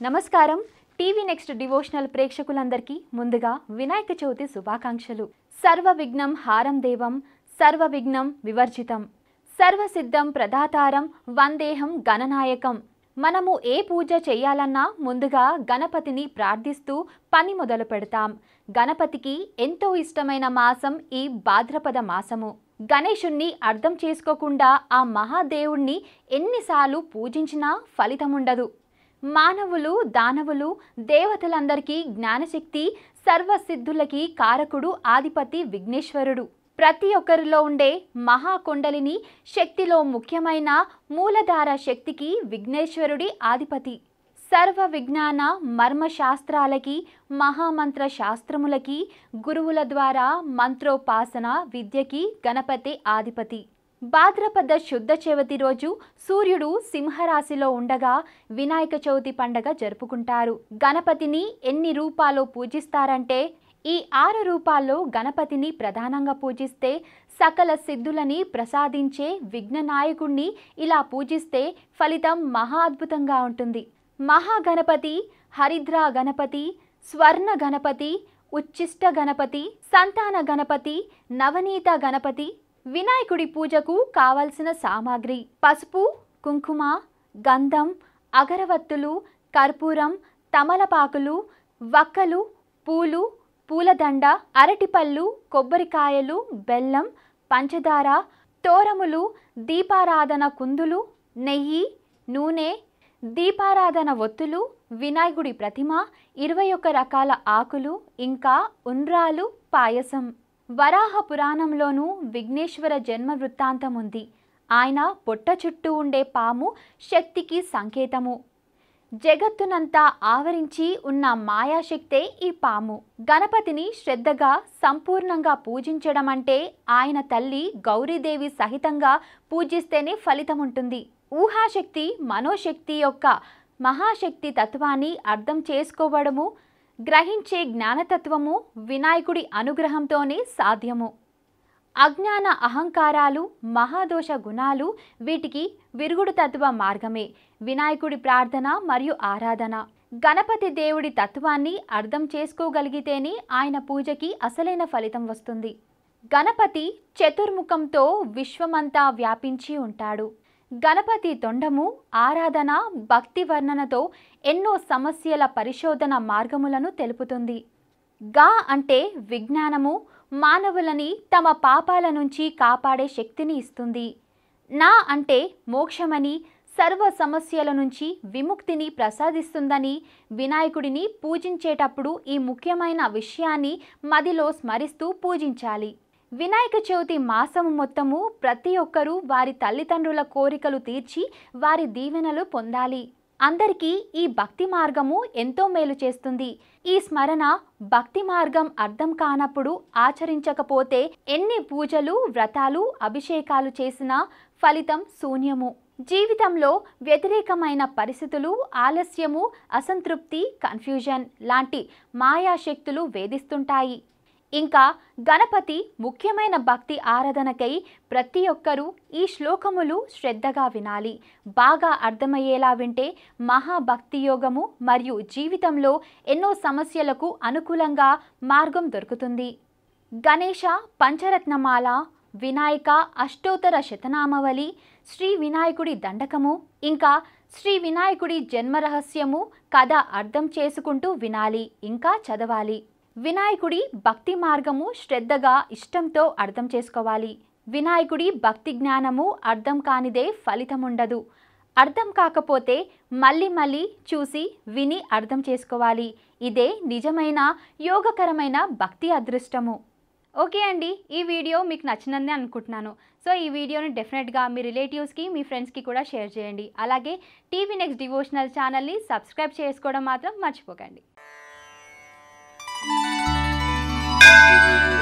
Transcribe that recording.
నమస్కారం TV next devotional ప్రేక్షకులందరికీ ముందుగా వినాయక చవితి శుభాకాంక్షలు సర్వ విఘ్నం హారం దేవం సర్వ విఘ్నం వివర్జితం సర్వసిద్ధం ప్రదాతారం వందేహం గణనాయకం మనము ఏ పూజ చేయాలన్నా ముందుగా గణపతిని ప్రార్థిస్తూ పని మొదలు పెడతాం గణపతికి ఎంతో ఇష్టమైన మాసం ఈ భాద్రపద మాసము గణేశుణ్ణి అర్థం చేసుకోకుండా ఆ మహాదేవుణ్ణి ఎన్నిసార్లు పూజించినా ఫలితముండదు మానవులు దానవులు దేవతలందరికీ జ్ఞానశక్తి సర్వసిద్ధులకి కారకుడు ఆదిపతి విఘ్నేశ్వరుడు ప్రతి ఒక్కరిలో ఉండే మహాకొండలిని శక్తిలో ముఖ్యమైన మూలధార శక్తికి విఘ్నేశ్వరుడి ఆధిపతి సర్వ విజ్ఞాన మర్మ శాస్త్రాలకి మహామంత్ర శాస్త్రములకి గురువుల ద్వారా మంత్రోపాసన విద్యకి గణపతి ఆధిపతి భాద్రపద శుద్ధ చవితి రోజు సూర్యుడు సింహరాశిలో ఉండగా వినాయక చవితి పండగ జరుపుకుంటారు గణపతిని ఎన్ని రూపాల్లో పూజిస్తారంటే ఈ ఆరు రూపాల్లో గణపతిని ప్రధానంగా పూజిస్తే సకల సిద్ధులని ప్రసాదించే విఘ్ననాయకుణ్ణి ఇలా పూజిస్తే ఫలితం మహా అద్భుతంగా ఉంటుంది మహాగణపతి హరిద్ర గణపతి స్వర్ణ గణపతి ఉచ్చిష్ట గణపతి సంతాన గణపతి నవనీత గణపతి వినాయకుడి పూజకు కావలసిన సామాగ్రి పసుపు కుంకుమ గంధం అగరవత్తులు కర్పూరం తమలపాకులు వక్కలు పూలు పూలదండ అరటిపళ్ళు కొబ్బరికాయలు బెల్లం పంచదార తోరములు దీపారాధన కుందులు నెయ్యి నూనె దీపారాధన ఒత్తులు వినాయకుడి ప్రతిమ ఇరవై ఒక్క రకాల ఆకులు ఇంకా ఉండ్రాలు పాయసం వరాహ పురాణంలోనూ విఘ్నేశ్వర జన్మ వృత్తాంతం ఉంది ఆయన పొట్ట చుట్టూ ఉండే పాము శక్తికి సంకేతము జగత్తునంతా ఆవరించి ఉన్న మాయాశక్తే ఈ పాము గణపతిని శ్రద్ధగా సంపూర్ణంగా పూజించడం అంటే ఆయన తల్లి గౌరీదేవి సహితంగా పూజిస్తేనే ఫలితం ఉంటుంది ఊహాశక్తి మనోశక్తి యొక్క మహాశక్తి తత్వాన్ని అర్థం చేసుకోవడము గ్రహించే జ్ఞానతత్వము వినాయకుడి అనుగ్రహంతోనే సాధ్యము అజ్ఞాన అహంకారాలు మహాదోష గుణాలు వీటికి విరుగుడు తత్వ మార్గమే వినాయకుడి ప్రార్థన మరియు ఆరాధన గణపతి దేవుడి తత్వాన్ని అర్థం చేసుకోగలిగితేనే ఆయన పూజకి అసలైన ఫలితం వస్తుంది గణపతి చతుర్ముఖంతో విశ్వమంతా వ్యాపించి ఉంటాడు గణపతి తొండము ఆరాధన భక్తి వర్ణనతో ఎన్నో సమస్యల పరిశోధన మార్గములను తెలుపుతుంది గా అంటే విజ్ఞానము మానవులని తమ పాపాల నుంచి కాపాడే శక్తిని ఇస్తుంది నా అంటే మోక్షమని సర్వ సమస్యల నుంచి విముక్తిని ప్రసాదిస్తుందని వినాయకుడిని పూజించేటప్పుడు ఈ ముఖ్యమైన విషయాన్ని మదిలో స్మరిస్తూ పూజించాలి వినాయక చవితి మాసం మొత్తము ప్రతి ఒక్కరూ వారి తల్లిదండ్రుల కోరికలు తీర్చి వారి దీవెనలు పొందాలి అందరికీ ఈ భక్తి మార్గము ఎంతో మేలు చేస్తుంది ఈ స్మరణ భక్తి మార్గం అర్థం కానప్పుడు ఆచరించకపోతే ఎన్ని పూజలు వ్రతాలు అభిషేకాలు చేసినా ఫలితం శూన్యము జీవితంలో వ్యతిరేకమైన పరిస్థితులు ఆలస్యము అసంతృప్తి కన్ఫ్యూజన్ లాంటి మాయాశక్తులు వేధిస్తుంటాయి ఇంకా గణపతి ముఖ్యమైన భక్తి ఆరాధనకై ప్రతి ఒక్కరూ ఈ శ్లోకములు శ్రద్ధగా వినాలి బాగా అర్థమయ్యేలా వింటే మహాభక్తి యోగము మరియు జీవితంలో ఎన్నో సమస్యలకు అనుకూలంగా మార్గం దొరుకుతుంది గణేష పంచరత్నమాల వినాయక అష్టోత్తర శతనామవళి శ్రీ వినాయకుడి దండకము ఇంకా శ్రీ వినాయకుడి జన్మరహస్యము కథ అర్థం చేసుకుంటూ వినాలి ఇంకా చదవాలి వినాయకుడి భక్తి మార్గము శ్రద్ధగా ఇష్టంతో అర్థం చేసుకోవాలి వినాయకుడి భక్తి జ్ఞానము అర్థం కానిదే ఫలితముండదు అర్థం కాకపోతే మళ్ళీ మళ్ళీ చూసి విని అర్థం చేసుకోవాలి ఇదే నిజమైన యోగకరమైన భక్తి అదృష్టము ఓకే అండి ఈ వీడియో మీకు నచ్చినది అనుకుంటున్నాను సో ఈ వీడియోని డెఫినెట్గా మీ రిలేటివ్స్కి మీ ఫ్రెండ్స్కి కూడా షేర్ చేయండి అలాగే టీవీ నెక్స్ట్ డివోషనల్ ఛానల్ని సబ్స్క్రైబ్ చేసుకోవడం మాత్రం మర్చిపోకండి